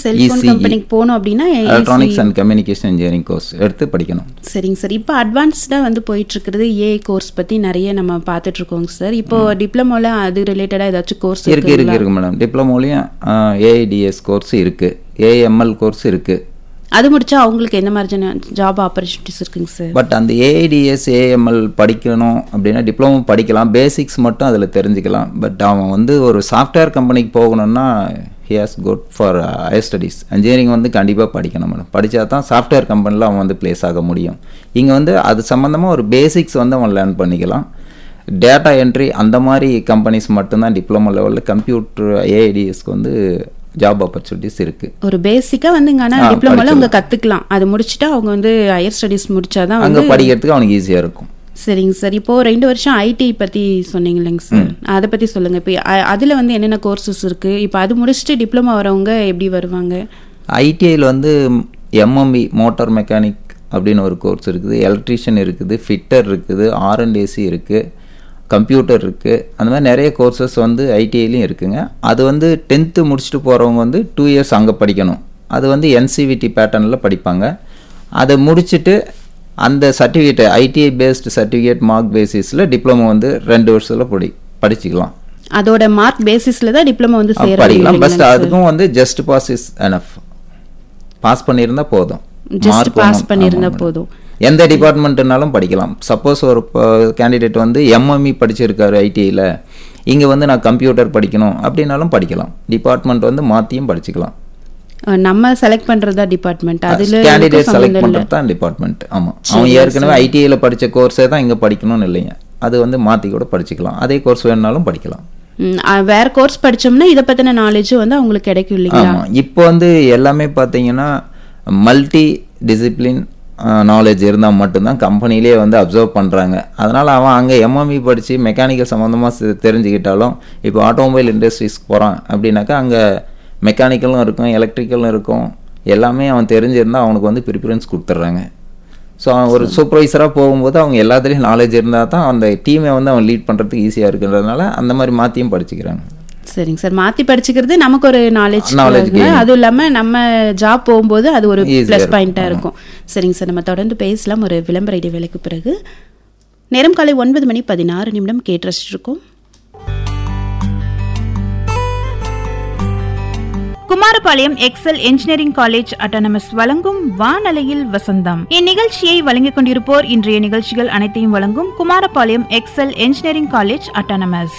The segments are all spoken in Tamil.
Cellphone ECE. கம்பெனிக்கு போகணும் அப்படின்னா electronics and communication engineering course எடுத்து படிக்கணும் சரிங்க சார் இப்போ அட்வான்ஸ்டாக வந்து போயிட்டு இருக்கிறது ஏஐ கோர்ஸ் பற்றி நிறைய நம்ம பார்த்துட்டு இருக்கோங்க சார் இப்போ டிப்ளமோல அது ரிலேட்டடாக ஏதாச்சும் கோர்ஸ் இருக்கு இருக்கு இருக்கு மேடம் டிப்ளமோலையும் ஏஐடிஎஸ் கோர்ஸ் இருக்கு ஏஎம்எல் கோர்ஸ் இருக்கு அது முடிச்சா அவங்களுக்கு எந்த மாதிரியான ஜாப் ஆப்பர்ச்சுனிட்டிஸ் இருக்குங்க சார் பட் அந்த ஏஐடிஎஸ் ஏஎம்எல் படிக்கணும் அப்படின்னா டிப்ளமோ படிக்கலாம் பேசிக்ஸ் மட்டும் அதில் தெரிஞ்சுக்கலாம் பட் அவன் வந்து ஒரு சாஃப்ட்வேர் கம்பெனிக்கு போகணும்னா he has good for higher studies engineering வந்து கண்டிப்பாக படிக்கணும் மேடம் படித்தா தான் சாஃப்ட்வேர் கம்பெனியில் அவன் வந்து ப்ளேஸ் ஆக முடியும் இங்கே வந்து அது சம்மந்தமாக ஒரு பேசிக்ஸ் வந்து அவன் லேர்ன் பண்ணிக்கலாம் டேட்டா என்ட்ரி அந்த மாதிரி கம்பெனிஸ் மட்டும்தான் டிப்ளமோ லெவலில் கம்ப்யூட்டர் ஏஐடிஎஸ்க்கு வந்து ஜாப் ஆப்பர்ச்சுனிட்டிஸ் இருக்குது ஒரு பேசிக்கா வந்து இங்க ஆனா ஆ, டிப்ளமோல அவங்க கத்துக்கலாம் அது முடிச்சுட்டா அவங்க வந்து ஹையர் ஸ்டடீஸ் முடிச்சாதான் அங்கே வந்து படிக்கிறதுக்கு அவனுக்கு ஈஸியாக இருக்கும் சரிங்க சார் இப்போ ரெண்டு வருஷம் ஐடி பத்தி சொன்னீங்க இல்லைங்க சார் அதை பத்தி சொல்லுங்க இப்போ அ- அதுல வந்து என்னென்ன கோர்சஸ் இருக்கு இப்போ அது முடிச்சுட்டு டிப்ளமோ வரவங்க எப்படி வருவாங்க ஐடிஐயில் வந்து எம்எம்பி மோட்டார் மெக்கானிக் அப்படின்னு ஒரு கோர்ஸ் இருக்குது எலக்ட்ரீஷியன் இருக்குது ஃபிட்டர் இருக்குது ஆர்என்டிசி இருக்குது கம்ப்யூட்டர் இருக்குது அந்த மாதிரி நிறைய கோர்சஸ் வந்து ஐடிஐலையும் இருக்குங்க அது வந்து டென்த்து முடிச்சுட்டு போகிறவங்க வந்து டூ இயர்ஸ் அங்கே படிக்கணும் அது வந்து என்சிவிடி பேட்டர்னில் படிப்பாங்க அதை முடிச்சுட்டு அந்த certificate ITI based certificate mark பேசிஸில் டிப்ளமோ வந்து ரெண்டு வருஷத்தில் படி படிச்சுக்கலாம் அதோட மார்க் பேசிஸ்ல தான் டிப்ளமோ வந்து சேர படிக்கலாம் முடியும் பஸ்ட் அதுக்கும் வந்து just pass is enough pass பண்ணியிருந்தா போதும் Just Mark pass ஒண்ணும் பண்ணியிருந்தா ஆமா, போதும். madam. எந்த டிபார்ட்மெண்ட்னாலும் படிக்கலாம் சப்போஸ் ஒரு கேண்டிடேட் வந்து எம்எம்இ படிச்சிருக்காரு ஐடிஐயில் இங்கே வந்து நான் கம்ப்யூட்டர் படிக்கணும் அப்படின்னாலும் படிக்கலாம் டிபார்ட்மெண்ட் வந்து மாற்றியும் படிச்சுக்கலாம் அஹ் நம்ம செலக்ட் பண்றதா டிபார்ட்மெண்ட் அதுல கேண்டிடேட் இதுக்கும் செலக்ட் சம்மந்தம் இல்ல பண்ணுறது தான் டிபார்ட்மெண்ட் ஆமாம் அவன் ஏற்கனவே ஐடிஐயில் படித்த கோர்ஸே தான் இங்கே படிக்கணும்னு இல்லைங்க அது வந்து மாற்றி கூட படிச்சுக்கலாம் அதே கோர்ஸ் வேணுனாலும் படிக்கலாம் ம், அஹ் வேற கோர்ஸ் படிச்சோம்னா இத பத்தின நாலேஜும் வந்து அவங்களுக்கு கிடைக்கும் இல்லைங்களா ஆமாம் இப்போ வந்து எல்லாமே பார்த்தீங்கன்னா மல்டி டிசிப்ளின் நாலேஜ் இருந்தால் மட்டும்தான் கம்பெனிலே வந்து அப்சர்வ் பண்ணுறாங்க அதனால் அவன் அங்கே எம்எம்இ படித்து மெக்கானிக்கல் சம்மந்தமாக தெரிஞ்சுக்கிட்டாலும் இப்போ ஆட்டோமொபைல் இண்டஸ்ட்ரீஸ்க்கு போகிறான் அப்படின்னாக்கா அங்கே மெக்கானிக்கலும் இருக்கும் எலக்ட்ரிக்கலும் இருக்கும் எல்லாமே அவன் தெரிஞ்சிருந்தா அவனுக்கு வந்து ப்ரிஃபரன்ஸ் கொடுத்துட்றாங்க ஸோ அவன் ஒரு சூப்பர்வைசராக போகும்போது அவங்க எல்லாத்துலேயும் நாலேஜ் இருந்தால் தான் அந்த டீமை வந்து அவன் லீட் பண்ணுறதுக்கு ஈஸியாக இருக்குன்றதுனால அந்த மாதிரி மாற்றியும் படிச்சுக்கிறாங்க சரிங்க சார் மாத்தி படிச்சுக்கிறது நமக்கு ஒரு நாலேஜ் Knowledge gain. அதுவும் இல்லாம நம்ம ஜாப் போகும்போது அது ஒரு Easier ப்ளஸ் இருக்கும். பாயிண்டா இருக்கும் சரிங்க சார் நம்ம தொடர்ந்து பேசலாம் ஒரு விளம்பர இடைவேளைக்கு பிறகு நேரம் காலை ஒன்பது மணி பதினாறு நிமிடம் கேட்டு ரசிச்சிருக்கோம் Kumarapalayam Excel engineering college autonomous வழங்கும் வானலையில் வசந்தம் இந்நிகழ்ச்சியை வழங்கிக் கொண்டிருப்போர் இன்றைய நிகழ்ச்சிகள் அனைத்தையும் வழங்கும் Kumarapalayam Excel engineering college autonomous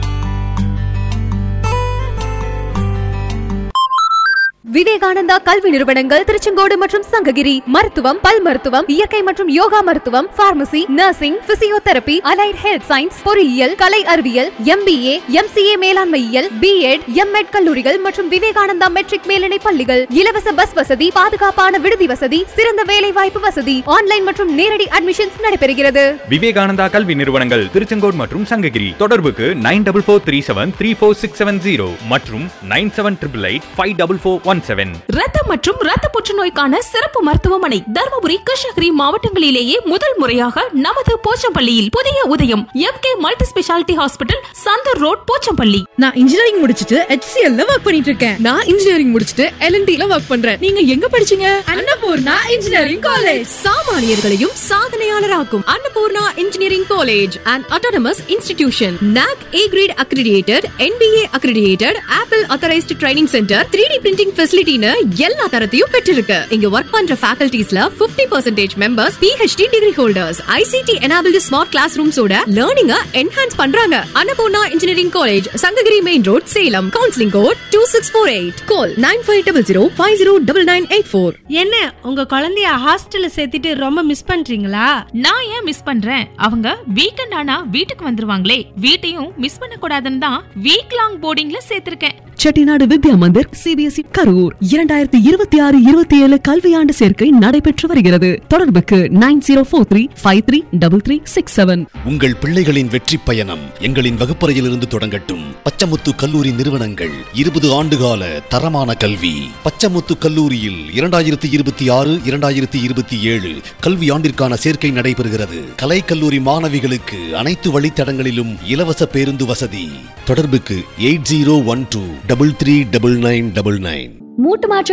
Vivekananda கல்வி நிறுவனங்கள் திருச்செங்கோடு மற்றும் சங்ககிரி மருத்துவம் பல் மருத்துவம் இயற்கை மற்றும் யோகா மருத்துவம் pharmacy nursing physiotherapy allied health science பொறியியல் கலை அறிவியல் எம்பிஏ எம்சிஏ மேலாண்மையியல் பிஎட் எம்எட் கல்லூரிகள் மற்றும் விவேகானந்தா மெட்ரிக் மேல்நிலை பள்ளிகள் இலவச பஸ் வசதி பாதுகாப்பான விடுதி வசதி சிறந்த வேலை வாய்ப்பு வசதி ஆன்லைன் மற்றும் நேரடி அட்மிஷன்ஸ் நடைபெறுகிறது விவேகானந்தா கல்வி நிறுவனங்கள் திருச்செங்கோடு மற்றும் சங்ககிரி தொடர்புக்கு nine double four three seven three four six seven zero மற்றும் nine seven triple eight five double four one seven ரத்தம் மற்றும் ரத்த புற்றுநோய்க்கான சிறப்பு மருத்துவமனை தருமபுரி கிருஷ்ணகிரி மாவட்டங்களிலேயே முதல் முறையாக நமது போச்சம்பள்ளியில் புதிய உதயம் M K multi speciality hospital Chandar road Pochampalli நான் இன்ஜினியரிங் முடிச்சிட்டு HCL ல ஒர்க் பண்ணிட்டு இருக்கேன் நான் இன்ஜினியரிங் முடிச்சிட்டு LNT ல ஒர்க் பண்றேன் நீங்க எங்க படிச்சீங்க அன்னபூர்ணா இன்ஜினியரிங் காலேஜ் சாமானியர்களையும் சாதனையாளராக்கும் Annapoorna engineering college and autonomous institution NAC A grade accredited NBA accredited Apple authorised training centre 3D printing ஃபெசிலிட்டின்னு எல்லா தரத்தையும் பெற்றிருக்கு இங்க ஒர்க் பண்ற ஃபேக்கல்டிஸ்ல 50% percentage members PhD degree holders ICT enabled smart class ரூம்ஸோட லேர்னிங்க என்ஹான்ஸ் பண்றாங்க Annapoorna engineering college Sankagiri main road Salem counselling code two six four eight call nine five double zero five zero double nine eight four என்ன உங்க குழந்தைய ஹாஸ்டல்ல சேர்த்துட்டு ரொம்ப மிஸ் பண்றீங்களா நான் ஏன் மிஸ் பண்றேன் அவங்க வீக்கெண்ட் ஆனா வீட்டுக்கு வந்துருவாங்களே வீட்டையும் மிஸ் பண்ண கூடாதுன்னு தான் வீக் லாங் போர்டிங்ல சேர்த்திருக்கேன் செட்டிநாடு வித்யா மந்திர் சிபிஎஸ்இ கரூர் இரண்டாயிரத்தி இருபத்தி ஆறு இருபத்தி ஏழு கல்வியாண்டு சேர்க்கை நடைபெற்று வருகிறது தொடர்புக்கு nine zero four three five three double three six seven உங்கள் பிள்ளைகளின் வெற்றி பயணம் எங்களின் வகுப்பறையிலிருந்து தொடங்கட்டும் பச்சமுத்து கல்லூரி நிறுவனங்கள் இருபது ஆண்டுகால தரமான கல்வி பச்சமுத்து கல்லூரியில் இரண்டாயிரத்தி இருபத்தி ஆறு இரண்டாயிரத்தி இருபத்தி ஏழு கல்வி ஆண்டிற்கான சேர்க்கை நடைபெறுகிறது கலை கல்லூரி மாணவிகளுக்கு அனைத்து வழித்தடங்களிலும் இலவச பேருந்து வசதி தொடர்புக்கு eight zero one two double three double nine double nine மூட்டு மாற்று